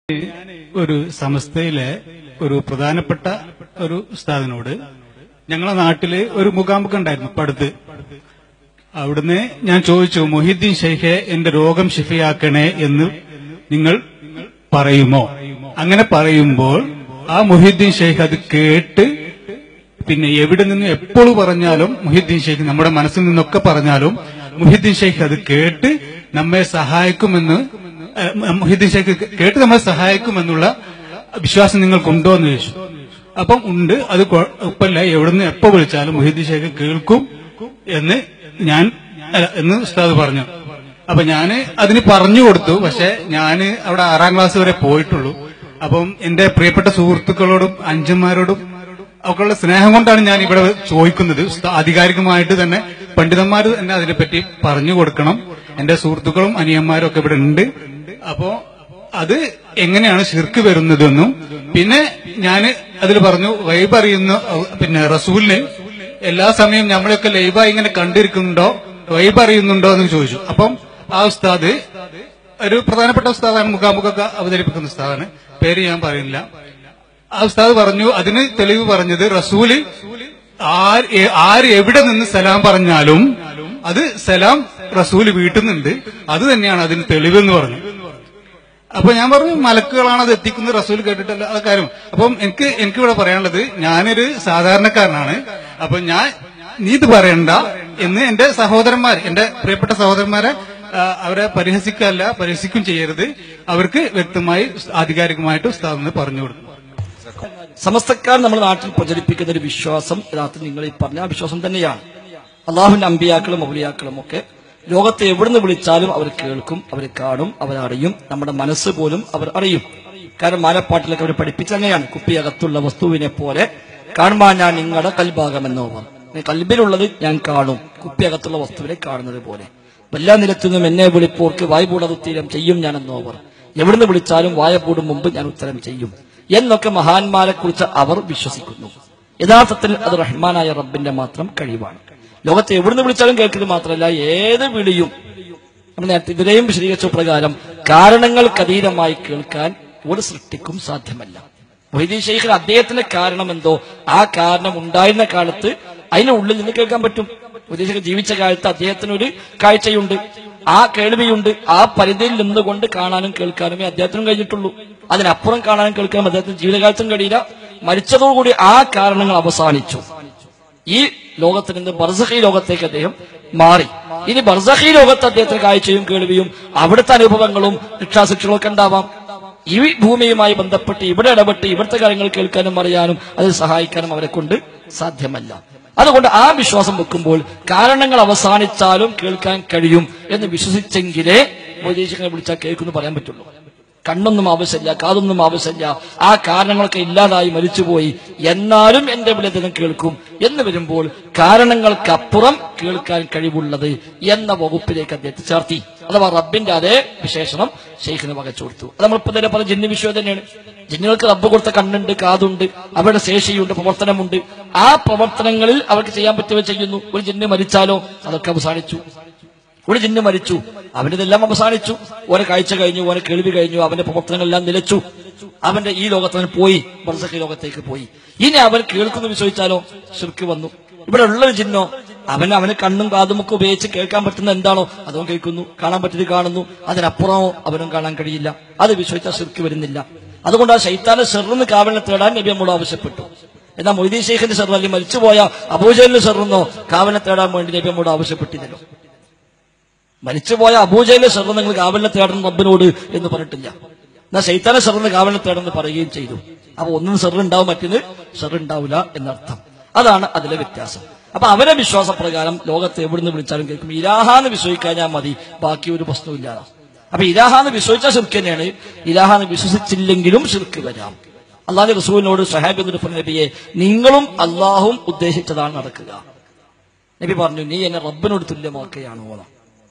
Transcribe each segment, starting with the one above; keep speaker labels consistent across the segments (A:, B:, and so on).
A: ഒരു സമസ്തയിലെ ഒരു പ്രധാനപ്പെട്ട ഒരു ഉസ്താദിനോട് ഞങ്ങളെ നാട്ടില് ഒരു മുഖാമുഖം ഉണ്ടായിരുന്നു ഇപ്പൊ അടുത്ത് അവിടുന്ന് ഞാൻ ചോദിച്ചു മൊഹിദ്ദീൻ ഷെയ്ഖെ എന്റെ രോഗം ഷിഫയാക്കണേ എന്ന് നിങ്ങൾ പറയുമോ അങ്ങനെ പറയുമ്പോൾ ആ മൊഹിദ്ദീൻ ഷെയ്ഖ് അത് കേട്ട് പിന്നെ എവിടെ നിന്ന് എപ്പോൾ പറഞ്ഞാലും മുഹിദ്ദീൻ ഷെയ്ഖ് നമ്മുടെ മനസ്സിൽ നിന്നൊക്കെ പറഞ്ഞാലും മുഹിദ്ദീൻ ഷെയ്ഖ് അത് കേട്ട് നമ്മെ സഹായിക്കുമെന്ന് ഏഹ്, മുഹിദ്ദീൻ ഷെയ്ഖ് കേട്ട് നമ്മെ സഹായിക്കുമെന്നുള്ള വിശ്വാസം നിങ്ങൾക്കുണ്ടോ എന്ന് ചോദിച്ചു അപ്പം ഉണ്ട് അത് കുഴപ്പമില്ല എവിടുന്ന് എപ്പോ വിളിച്ചാലും മുഹിദ്ദീൻ ഷെയ്ഖ് കേൾക്കും എന്ന് ഞാൻ അല്ല, എന്ന് ഉസ്താദ് പറഞ്ഞു അപ്പൊ ഞാന് അതിന് പറഞ്ഞു കൊടുത്തു പക്ഷെ ഞാന് അവിടെ ആറാം ക്ലാസ് വരെ പോയിട്ടുള്ളൂ അപ്പം എന്റെ പ്രിയപ്പെട്ട സുഹൃത്തുക്കളോടും അഞ്ചന്മാരോടും അവക്കുള്ള സ്നേഹം കൊണ്ടാണ് ഞാൻ ഇവിടെ ചോദിക്കുന്നത് ഉസ്താ- ആധികാരികമായിട്ട് തന്നെ പണ്ഡിതന്മാർ തന്നെ അതിനെപ്പറ്റി പറഞ്ഞു കൊടുക്കണം എന്റെ സുഹൃത്തുക്കളും അനിയന്മാരും ഒക്കെ ഇവിടെ ഉണ്ട് അപ്പോ അത് എങ്ങനെയാണ് ശിർക്ക് വരുന്നതെന്നും പിന്നെ ഞാൻ അതിൽ പറഞ്ഞു വൈബ് അറിയുന്ന അഹ് പിന്നെ റസൂലിന് എല്ലാ സമയം നമ്മളെയൊക്കെ ലൈവായി ഇങ്ങനെ കണ്ടിരിക്കുന്നുണ്ടോ വൈബ് അറിയുന്നുണ്ടോ എന്ന് ചോദിച്ചു അപ്പം ആ ഉസ്താദ് ഒരു പ്രധാനപ്പെട്ട ഉസ്താദാണ് മുഖാമുഖമൊക്കെ അവതരിപ്പിക്കുന്ന ഉസ്താദാണ് പേര് ഞാൻ പറയുന്നില്ല ആ ഉസ്താദ് പറഞ്ഞു അതിന് തെളിവ് പറഞ്ഞത് റസൂല് ആര് എ- ആര് എവിടെ നിന്ന് സലാം പറഞ്ഞാലും അത് സലാം റസൂല് വീട്ടുന്നുണ്ട് അത് തന്നെയാണ് അതിന് തെളിവെന്ന് പറഞ്ഞു അപ്പൊ ഞാൻ പറഞ്ഞു മലക്കുകളാണ് അത് എത്തിക്കുന്നത് റസൂൽ കേട്ടിട്ടല്ല ആ കാര്യം അപ്പം എനിക്ക് എനിക്ക് ഇവിടെ പറയാനുള്ളത് ഞാനൊരു സാധാരണക്കാരനാണ് അപ്പൊ ഞാൻ നീ ഇത് പറയണ്ട എന്ന് എന്റെ സഹോദരന്മാർ എന്റെ പ്രിയപ്പെട്ട സഹോദരന്മാരെ ആ, അവരെ പരിഹസിക്കല്ല പരിഹസിക്കും ചെയ്യരുത് അവർക്ക് വ്യക്തമായി ആധികാരികമായിട്ട് ഉസ്താദിന് പറഞ്ഞു കൊടുക്കും
B: സമസ്തക്കാർ നമ്മുടെ നാട്ടിൽ പ്രചരിപ്പിക്കുന്ന ഒരു വിശ്വാസം യഥാർത്ഥത്തിൽ നിങ്ങൾ ഈ പറഞ്ഞ ആ വിശ്വാസം തന്നെയാണ് അള്ളാഹുവിന്റെ അമ്പിയാക്കളും ഔലിയാക്കളും ഒക്കെ ലോകത്തെ എവിടുന്ന് വിളിച്ചാലും അവർ കേൾക്കും അവർ കാണും അവർ അറിയും നമ്മുടെ മനസ്സ് പോലും അവർ അറിയും കാരണം മാലപ്പാട്ടിലൊക്കെ അവർ പഠിപ്പിച്ച അങ്ങനെയാണ് കുപ്പിയകത്തുള്ള വസ്തുവിനെ പോലെ കാണുമ്പോൾ ഞാൻ നിങ്ങളുടെ കൽഭാഗമെന്നോവർ കൽബിലുള്ളത് ഞാൻ കാണും കുപ്പിയകത്തുള്ള വസ്തുവിനെ കാണുന്നത് പോലെ എല്ലാ നിലത്തുനിന്നും എന്നെ വിളിപ്പോർക്ക് വായ്പൂടത് തീരം ചെയ്യും ഞാൻ എന്നോവർ എവിടുന്ന് വിളിച്ചാലും വായ പൂടും മുമ്പ് ഞാൻ ഉത്തരം ചെയ്യും എന്നൊക്കെ മഹാന്മാരെ കുറിച്ച് അവർ വിശ്വസിക്കുന്നു യഥാർത്ഥത്തിൽ അത് റഹ്മാനായ റബ്ബിന്റെ മാത്രം കഴിവാണ് ലോകത്തെ എവിടുന്ന് വിളിച്ചാലും കേൾക്കുന്നത് മാത്രമല്ല ഏത് വിളിയും നമ്മൾ നേരത്തെ ഇതിലെയും വിശദീകരിച്ച പ്രകാരം കാരണങ്ങൾക്കതീതമായി കേൾക്കാൻ ഒരു സൃഷ്ടിക്കും സാധ്യമല്ല മൊയ്തീൻ ഷെയ്ഖിന് അദ്ദേഹത്തിന്റെ കാരണം എന്തോ ആ കാരണം ഉണ്ടായിരുന്ന കാലത്ത് അതിന്റെ ഉള്ളിൽ നിന്ന് കേൾക്കാൻ പറ്റും മൊയ്തീൻ ഷെയ്ഖ് ജീവിച്ച കാലത്ത് അദ്ദേഹത്തിന് ഒരു കാഴ്ചയുണ്ട് ആ കേൾവിയുണ്ട് ആ പരിധിയിൽ നിന്നുകൊണ്ട് കാണാനും കേൾക്കാനുമേ അദ്ദേഹത്തിനും കഴിഞ്ഞിട്ടുള്ളൂ അതിനപ്പുറം കാണാനും കേൾക്കാനും അദ്ദേഹത്തിന് ജീവിതകാലത്തും കഴിയില്ല മരിച്ചതോടുകൂടി ആ കാരണങ്ങൾ അവസാനിച്ചു ഈ ലോകത്തിൽ നിന്ന് ബർസഖി ലോകത്തേക്ക് അദ്ദേഹം മാറി ഇനി ബർസഖി ലോകത്ത് അദ്ദേഹത്തിന് കാഴ്ചയും കേൾവിയും അവിടുത്തെ അനുഭവങ്ങളും ശിക്ഷാശിക്ഷകളും ഒക്കെ ഉണ്ടാവാം ഈ ഭൂമിയുമായി ബന്ധപ്പെട്ട് ഇവിടെ ഇടപെട്ട് ഇവിടുത്തെ കാര്യങ്ങൾ കേൾക്കാനും അറിയാനും അതിൽ സഹായിക്കാനും അവരെ കൊണ്ട് സാധ്യമല്ല അതുകൊണ്ട് ആ വിശ്വാസം വെക്കുമ്പോൾ കാരണങ്ങൾ അവസാനിച്ചാലും കേൾക്കാൻ കഴിയും എന്ന് വിശ്വസിച്ചെങ്കിലേ വൈദേശികളെ വിളിച്ചാൽ കേൾക്കുന്നു പറയാൻ പറ്റുള്ളൂ കണ്ണൊന്നും ആവശ്യമില്ല കാതൊന്നും ആവശ്യമില്ല ആ കാരണങ്ങളൊക്കെ ഇല്ലാതായി മരിച്ചുപോയി എന്നാലും എന്റെ വിളിതനം കേൾക്കും എന്ന് വരുമ്പോൾ കാരണങ്ങൾക്കപ്പുറം കേൾക്കാൻ കഴിവുള്ളത് എന്ന വകുപ്പിലേക്ക് അദ്ദേഹത്തെ ചേർത്തി അഥവാ റബ്ബിന്റെ അതേ വിശേഷണം ഷെയ്ഖിന് വകച്ചു കൊടുത്തു അത് നമ്മളിപ്പോ തന്നെ പറഞ്ഞ ജിന്ന് വിഷയം തന്നെയാണ് ജിന്നുകൾക്ക് റബ്ബ് കൊടുത്ത കണ്ണുണ്ട് കാതുണ്ട് അവരുടെ ശേഷിയുണ്ട് പ്രവർത്തനമുണ്ട് ആ പ്രവർത്തനങ്ങളിൽ അവർക്ക് ചെയ്യാൻ പറ്റുക ചെയ്യുന്നു ഒരു ജിന്ന് മരിച്ചാലോ അതൊക്കെ അവസാനിച്ചു ഒരു ജിന്ന് മരിച്ചു അവനിതെല്ലാം അവസാനിച്ചു ഓരോ കാഴ്ച കഴിഞ്ഞു ഓരോ കേൾവി കഴിഞ്ഞു അവന്റെ പ്രവർത്തനങ്ങളെല്ലാം നിലച്ചു അവന്റെ ഈ ലോകത്ത് അവൻ പോയി ബർസഖി ലോകത്തേക്ക് പോയി ഇനി അവൻ കേൾക്കുന്നു വിശ്വസിച്ചാലോ ശിർക്ക് വന്നു ഇവിടെ ഉള്ള ഒരു ജിന്നോ അവൻ അവന് കണ്ണും കാതും ഒക്കെ ഉപയോഗിച്ച് കേൾക്കാൻ പറ്റുന്ന എന്താണോ അതും കേൾക്കുന്നു കാണാൻ പറ്റിയത് കാണുന്നു അതിനപ്പുറമോ അവനും കാണാൻ കഴിയില്ല അത് വിശ്വസിച്ചാൽ ശിർക്ക് വരുന്നില്ല അതുകൊണ്ട് ആ ശൈത്താന്റെ ഷെറിന്ന് കാവലിനെ തേടാൻ നബി നമ്മോട് ആവശ്യപ്പെട്ടു എന്നാൽ മൊയ്തീൻ ഷെയ്ഖിന്റെ ഷെർ അല്ലെങ്കിൽ മരിച്ചുപോയ അബൂജലിന്റെ ഷെറിന്നോ കാവലിനെ തേടാൻ വേണ്ടി നബി നമ്മോട് ആവശ്യപ്പെട്ടില്ലല്ലോ മരിച്ചുപോയ അബൂജയിലെ ഷെർ നിങ്ങൾ കാവലിനെ തേടണം റബ്ബിനോട് എന്ന് പറഞ്ഞിട്ടില്ല എന്നാൽ ശൈത്താനെ ഷെറിന് കാവലിനെ തേടെന്ന് പറയുകയും ചെയ്തു അപ്പൊ ഒന്നും ഷെർ ഉണ്ടാവും മറ്റൊന്ന് ഷെർ ഉണ്ടാവില്ല എന്നർത്ഥം അതാണ് അതിലെ വ്യത്യാസം അപ്പൊ അവരെ വിശ്വാസപ്രകാരം ലോകത്തെ എവിടുന്ന് വിളിച്ചാലും കേൾക്കും ഇലാഹാന്ന് വിശ്വസിക്കാഞ്ഞാൽ മതി ബാക്കി ഒരു പ്രശ്നമില്ലാതെ അപ്പൊ ഇലാഹാന്ന് വിശ്വസിച്ചാൽ ശിർക്ക് തന്നെയാണ് ഇലാഹാന്ന് വിശ്വസിച്ചില്ലെങ്കിലും ശിർക്ക് വരാം അള്ളാഹു റസൂലിനോട് സഹാബ് എന്നിട്ട് പറഞ്ഞ നബിയെ നിങ്ങളും അള്ളാഹും ഉദ്ദേശിച്ചതാണ് നടക്കുക നബി പറഞ്ഞു നീ എന്നെ റബ്ബിനോട് തുല്യമാക്കുകയാണോ എന്ന്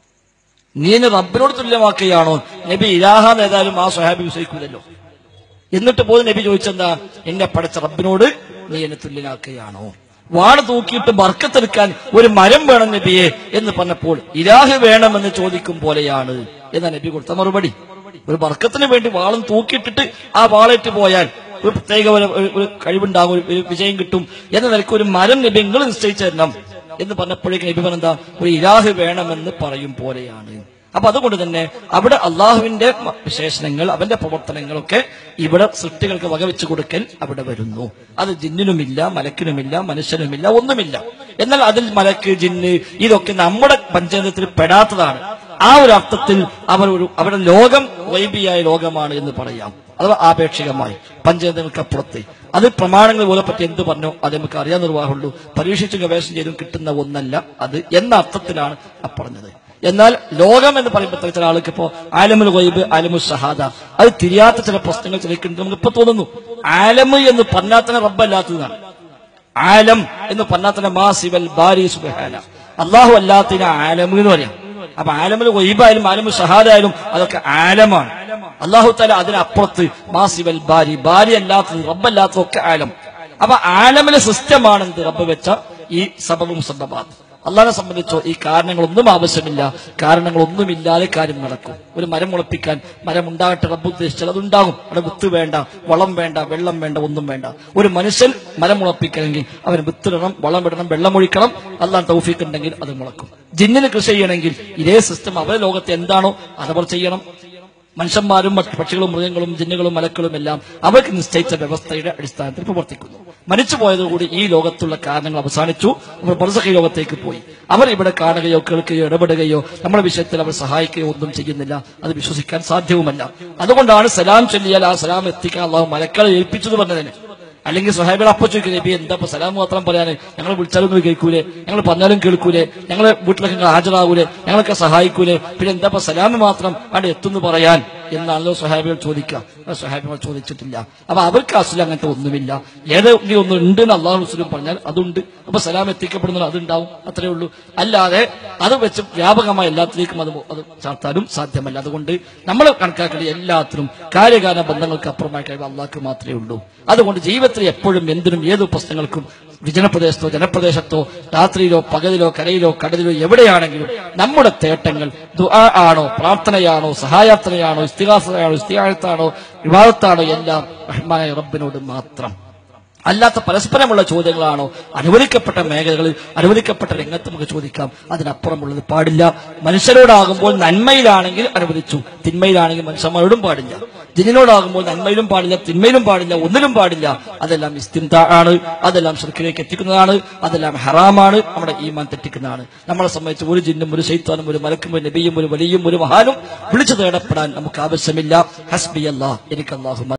B: നീ എന്നെ റബ്ബിനോട് തുല്യമാക്കുകയാണോ നബി ഇലാഹാന്ന് ഏതായാലും ആ സ്വഹാബി വിശ്വസിക്കൂലല്ലോ എന്നിട്ട് പോയി നബി ചോദിച്ചെന്താ എന്നെ പടച്ച റബ്ബിനോട് നീ എന്നെ തുല്യനാക്കുകയാണോ വാട് തൂക്കിയിട്ട് ബർക്കത്തെടുക്കാൻ ഒരു മരം വേണം നബിയെ എന്ന് പറഞ്ഞപ്പോൾ ഇലാഹ് വേണമെന്ന് ചോദിക്കും പോലെയാണ് എന്നാ നബി കൊടുത്ത മറുപടി ഒരു വർക്കത്തിന് വേണ്ടി വാളും തൂക്കിയിട്ടിട്ട് ആ വാളേറ്റ് പോയാൽ ഒരു പ്രത്യേക ഒരു ഒരു- ഒരു കഴിവുണ്ടാകും ഒരു- ഒരു വിജയം കിട്ടും എന്ന നിലയ്ക്ക് ഒരു മരം നബി നിങ്ങൾ നിശ്ചയിച്ചു തരണം എന്ന് പറഞ്ഞപ്പോഴേക്കും നബി പറഞ്ഞ ഒരു ഇലാഹ് വേണമെന്ന് പറയും പോലെയാണ് അപ്പൊ അതുകൊണ്ട് തന്നെ അവിടെ അള്ളാഹുവിന്റെ മ- വിശേഷണങ്ങൾ അവന്റെ പ്രവർത്തനങ്ങളൊക്കെ ഇവിടെ സൃഷ്ടികൾക്ക് വകവെച്ചു കൊടുക്കൽ അവിടെ വരുന്നു അത് ജിന്നിനുമില്ല മലക്കിനുമില്ല മനുഷ്യനുമില്ല ഒന്നുമില്ല എന്നാൽ അതിൽ മലക്ക് ജിന്ന് ഇതൊക്കെ നമ്മുടെ പഞ്ചായത്തിൽ പെടാത്തതാണ് ആ ഒരു അർത്ഥത്തിൽ അവർ ഒരു അവരുടെ ലോകം വൈബിയായ ലോകമാണ് എന്ന് പറയാം അഥവാ ആപേക്ഷികമായി പഞ്ചായത്തുകൾക്കപ്പുറത്ത് അത് പ്രമാണങ്ങൾ പോലെ പറ്റി എന്ത് പറഞ്ഞോ അത് നമുക്ക് അറിയാൻ നിർവാഹമുള്ളൂ പരീക്ഷിച്ച് ഗവേഷണം ചെയ്തും കിട്ടുന്ന ഒന്നല്ല അത് എന്ന അർത്ഥത്തിലാണ് ആ പറഞ്ഞത് എന്നാൽ ലോകം എന്ന് പറയുമ്പോൾ ചില ആൾക്ക് ഇപ്പോ ആലമുൽ ഗൈബ് ആലമുൽ ഷഹാദ അത് തിരിയാത്ത ചില പ്രശ്നങ്ങൾ ചിലക്കുണ്ട് നമുക്ക് ഇപ്പൊ തോന്നുന്നു ആലമ് എന്ന് പറഞ്ഞാൽ തന്നെ റബ്ബല്ലാത്തതാണ് ആലം എന്ന് പറഞ്ഞാൽ തന്നെ മാ സിവൽ ബാരി സുബഹാന അള്ളാഹു അല്ലാത്തതിന് ആലമ് എന്ന് പറയാം അപ്പൊ ആലമിൽ ഒയ്ബായാലും ആലമു ഷഹാദായാലും അതൊക്കെ ആലമാണ് അള്ളാഹു താല അതിനപ്പുറത്ത് മാ സിവൽ ബാരി ബാരി അല്ലാത്തത് റബ്ബല്ലാത്തത് ഒക്കെ ആലം അപ്പൊ ആലമിലെ സിസ്റ്റമാണ് എന്ത് റബ്ബ് വെച്ച ഈ സബബ് മുസബബാത്ത് അള്ളാഹിനെ സംബന്ധിച്ചോ ഈ കാരണങ്ങളൊന്നും ആവശ്യമില്ല കാരണങ്ങളൊന്നുമില്ലാതെ കാര്യം നടക്കും ഒരു മരം മുളപ്പിക്കാൻ മരം ഉണ്ടാകട്ടെ റബ്ബ് ഉദ്ദേശിച്ചാൽ അതുണ്ടാകും അവിടെ വിത്ത് വേണ്ട വളം വേണ്ട വെള്ളം വേണ്ട ഒന്നും വേണ്ട ഒരു മനുഷ്യൻ മരം മുളപ്പിക്കണമെങ്കിൽ അവന് വിത്തിടണം വളം ഇടണം വെള്ളം ഒഴിക്കണം അള്ളാൻ തൗഫീക്ക് ഉണ്ടെങ്കിൽ അത് മുളക്കും ജിന്നിന് കൃഷി ചെയ്യണമെങ്കിൽ ഇതേ സിസ്റ്റം അവരുടെ ലോകത്ത് എന്താണോ അതവർ ചെയ്യണം മനുഷ്യന്മാരും മറ്റ് പക്ഷികളും മൃഗങ്ങളും ജിന്നുകളും മലക്കളും എല്ലാം അവർക്ക് നിശ്ചയിച്ച വ്യവസ്ഥയുടെ അടിസ്ഥാനത്തിൽ പ്രവർത്തിക്കുന്നു മരിച്ചുപോയതോടുകൂടി ഈ ലോകത്തുള്ള കാരണങ്ങൾ അവസാനിച്ചു അവർ ബർസഖി ലോകത്തേക്ക് പോയി അവർ ഇവിടെ കാണുകയോ കേൾക്കുകയോ ഇടപെടുകയോ നമ്മുടെ വിഷയത്തിൽ അവർ സഹായിക്കുകയോ ഒന്നും ചെയ്യുന്നില്ല അത് വിശ്വസിക്കാൻ സാധ്യവുമല്ല അതുകൊണ്ടാണ് സലാം ചൊല്ലിയാൽ ആ സലാം എത്തിക്കാൻ അള്ളാഹു മലക്കളെ ഏൽപ്പിച്ചത് പറഞ്ഞതിന് അല്ലെങ്കിൽ സ്വഹാബികൾ അപ്പൊ ചോദിക്കും നബി എന്താ ഇപ്പൊ സലാം മാത്രം പറയാന് ഞങ്ങൾ വിളിച്ചാലും നിങ്ങൾ കേൾക്കൂലേ ഞങ്ങൾ പറഞ്ഞാലും കേൾക്കൂലേ ഞങ്ങളെ വീട്ടിലൊക്കെ നിങ്ങൾ ഹാജരാകൂലേ ഞങ്ങളൊക്കെ സഹായിക്കൂലേ പിന്നെ എന്താ ഇപ്പൊ സലാമ് മാത്രം അവിടെ എത്തുന്നു പറയാൻ എന്നാണല്ലോ സ്വഹാബികൾ ചോദിക്കുക ആ സ്വഹാബികൾ ചോദിച്ചിട്ടില്ല അപ്പൊ അവർക്ക് അസുല അങ്ങനത്തെ ഒന്നുമില്ല ഏതെങ്കിലും ഒന്നും ഉണ്ട് എന്ന് അള്ളാഹു വസ്ലം പറഞ്ഞാൽ അതുണ്ട് അപ്പൊ സലാം എത്തിക്കപ്പെടുന്നത് അതുണ്ടാവും അത്രേ ഉള്ളൂ അല്ലാതെ അത് വെച്ച് വ്യാപകമായ എല്ലാത്തിലേക്കും അത് അത് ചാർത്താനും സാധ്യമല്ല അതുകൊണ്ട് നമ്മൾ കണക്കാക്കേണ്ട എല്ലാത്തിനും കാര്യകാല ബന്ധങ്ങൾക്ക് അപ്പുറമായി കഴിവ് അള്ളാഹ്ക്ക് മാത്രമേ ഉള്ളൂ അതുകൊണ്ട് ജീവിതത്തിൽ എപ്പോഴും എന്തിനും ഏത് പ്രശ്നങ്ങൾക്കും വിജനപ്രദേശത്തോ ജനപ്രദേശത്തോ രാത്രിയിലോ പകലിലോ കരയിലോ കടലിലോ എവിടെയാണെങ്കിലും നമ്മുടെ തേട്ടങ്ങൾ ദുആ ആണോ പ്രാർത്ഥനയാണോ സഹായാർത്ഥനയാണോ ഇസ്തിഹാസയാണോ ഇസ്തിഹാഴത്താണോ വിവാദത്താണോ എല്ലാം റഹ്മാനായ റബ്ബിനോട് മാത്രം അല്ലാത്ത പരസ്പരമുള്ള ചോദ്യങ്ങളാണോ അനുവദിക്കപ്പെട്ട മേഖലകളിൽ അനുവദിക്കപ്പെട്ട രംഗത്ത് നമുക്ക് ചോദിക്കാം അതിനപ്പുറമുള്ളത് പാടില്ല മനുഷ്യരോടാകുമ്പോൾ നന്മയിലാണെങ്കിൽ അനുവദിച്ചു തിന്മയിലാണെങ്കിൽ മനുഷ്യന്മാരോടും പാടില്ല ജിന്നിനോടാകുമ്പോൾ നന്മയിലും പാടില്ല തിന്മയിലും പാടില്ല ഒന്നിലും പാടില്ല അതെല്ലാം ഇസ്തിന്ത ആണ് അതെല്ലാം ശൃഖിലേക്ക് എത്തിക്കുന്നതാണ് അതെല്ലാം ഹറാമാണ് നമ്മുടെ ഈമാൻ തെറ്റിക്കുന്നതാണ് നമ്മളെ സംബന്ധിച്ച് ഒരു ജിന്നും ഒരു ശൈത്താനും ഒരു മലക്കും ഒരു നബിയും ഒരു വലിയും ഒരു മഹാനും വിളിച്ചു തേടപ്പെടാൻ നമുക്ക് ആവശ്യമില്ല ഹസ്ബി അല്ലാ എനിക്ക് അള്ളാഹു